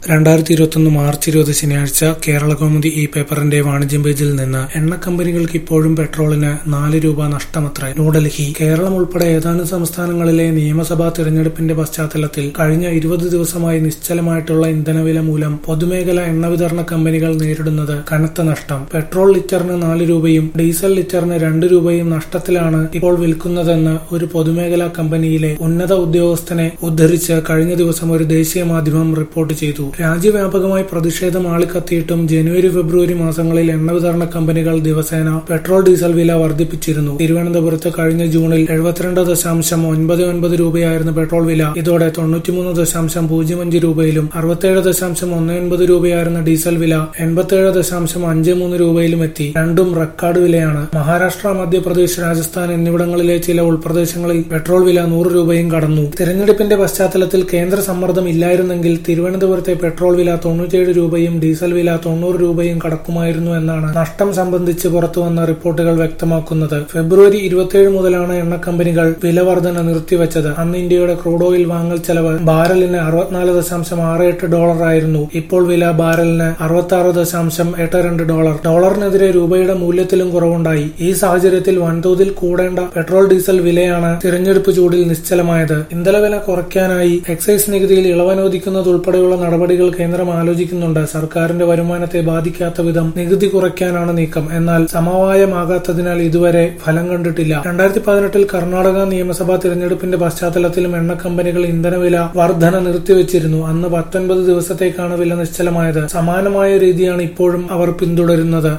രണ്ടായിരത്തി ഇരുപത്തൊന്ന് മാർച്ച് ഇരുപത് ശനിയാഴ്ച കേരള കൗമുദി ഈ പേപ്പറിന്റെ വാണിജ്യം പേജിൽ നിന്ന് എണ്ണ കമ്പനികൾക്ക് ഇപ്പോഴും പെട്രോളിന് നാല് രൂപ നഷ്ടമത്രേ ന്യൂഡൽഹി കേരളം ഉൾപ്പെടെ ഏതാനും സംസ്ഥാനങ്ങളിലെ നിയമസഭാ തെരഞ്ഞെടുപ്പിന്റെ പശ്ചാത്തലത്തിൽ കഴിഞ്ഞ ഇരുപത് ദിവസമായി നിശ്ചലമായിട്ടുള്ള ഇന്ധനവില മൂലം പൊതുമേഖല എണ്ണ വിതരണ കമ്പനികൾ നേരിടുന്നത് കനത്ത നഷ്ടം പെട്രോൾ ലിറ്ററിന് നാല് രൂപയും ഡീസൽ ലിറ്ററിന് രണ്ട് രൂപയും നഷ്ടത്തിലാണ് ഇപ്പോൾ വിൽക്കുന്നതെന്ന് ഒരു പൊതുമേഖലാ കമ്പനിയിലെ ഉന്നത ഉദ്യോഗസ്ഥനെ ഉദ്ധരിച്ച് കഴിഞ്ഞ ദിവസം ഒരു ദേശീയ മാധ്യമം റിപ്പോർട്ട് ചെയ്തു രാജ്യവ്യാപകമായി പ്രതിഷേധം ആളിക്കത്തിയിട്ടും ജനുവരി ഫെബ്രുവരി മാസങ്ങളിൽ എണ്ണ വിതരണ കമ്പനികൾ ദിവസേന പെട്രോൾ ഡീസൽ വില വർദ്ധിപ്പിച്ചിരുന്നു തിരുവനന്തപുരത്ത് കഴിഞ്ഞ ജൂണിൽ എഴുപത്തിരണ്ട് ദശാംശം ഒൻപത് ഒൻപത് രൂപയായിരുന്ന പെട്രോൾ വില ഇതോടെ തൊണ്ണൂറ്റിമൂന്ന് ദശാംശം പൂജ്യം അഞ്ച് രൂപയിലും അറുപത്തേഴ് ദശാംശം ഒന്ന് ഒൻപത് രൂപയായിരുന്ന ഡീസൽ വില എൺപത്തേഴ് ദശാംശം അഞ്ച് മൂന്ന് രൂപയിലും എത്തി രണ്ടും റെക്കോർഡ് വിലയാണ് മഹാരാഷ്ട്ര മധ്യപ്രദേശ് രാജസ്ഥാൻ എന്നിവിടങ്ങളിലെ ചില ഉൾപ്രദേശങ്ങളിൽ പെട്രോൾ വില നൂറ് രൂപയും കടന്നു തെരഞ്ഞെടുപ്പിന്റെ പശ്ചാത്തലത്തിൽ കേന്ദ്ര സമ്മർദ്ദം ഇല്ലായിരുന്നെങ്കിൽ തിരുവനന്തപുരത്തെ പെട്രോൾ വില തൊണ്ണൂറ്റിയേഴ് രൂപയും ഡീസൽ വില തൊണ്ണൂറ് രൂപയും കടക്കുമായിരുന്നു എന്നാണ് നഷ്ടം സംബന്ധിച്ച് പുറത്തുവന്ന റിപ്പോർട്ടുകൾ വ്യക്തമാക്കുന്നത് ഫെബ്രുവരി ഇരുപത്തിയേഴ് മുതലാണ് എണ്ണ കമ്പനികൾ വില വർധന നിർത്തിവച്ചത് അന്ന് ഇന്ത്യയുടെ ക്രൂഡ് ഓയിൽ വാങ്ങൽ ചെലവ് ബാരലിന് അറുപത്തിനാല് ദശാംശം ആറ് എട്ട് ഡോളർ ആയിരുന്നു ഇപ്പോൾ വില ബാരലിന് അറുപത്തി ആറ് ദശാംശം എട്ട് രണ്ട് ഡോളർ ഡോളറിനെതിരെ രൂപയുടെ മൂല്യത്തിലും കുറവുണ്ടായി ഈ സാഹചര്യത്തിൽ വൻതോതിൽ കൂടേണ്ട പെട്രോൾ ഡീസൽ വിലയാണ് തിരഞ്ഞെടുപ്പ് ചൂടിൽ നിശ്ചലമായത് ഇന്ധനവില കുറയ്ക്കാനായി എക്സൈസ് നികുതിയിൽ ഇളവനുവദിക്കുന്നതുൾപ്പെടെയുള്ള നടപടികൾ കേന്ദ്രം ആലോചിക്കുന്നുണ്ട് സർക്കാരിന്റെ വരുമാനത്തെ ബാധിക്കാത്ത വിധം നികുതി കുറയ്ക്കാനാണ് നീക്കം എന്നാൽ സമവായമാകാത്തതിനാൽ ഇതുവരെ ഫലം കണ്ടിട്ടില്ല രണ്ടായിരത്തി പതിനെട്ടിൽ കർണാടക നിയമസഭാ തിരഞ്ഞെടുപ്പിന്റെ പശ്ചാത്തലത്തിലും എണ്ണ കമ്പനികൾ ഇന്ധനവില വർധന നിർത്തിവച്ചിരുന്നു അന്ന് പത്തൊൻപത് ദിവസത്തേക്കാണ് വില നിശ്ചലമായത് സമാനമായ രീതിയാണ് ഇപ്പോഴും അവർ പിന്തുടരുന്നത്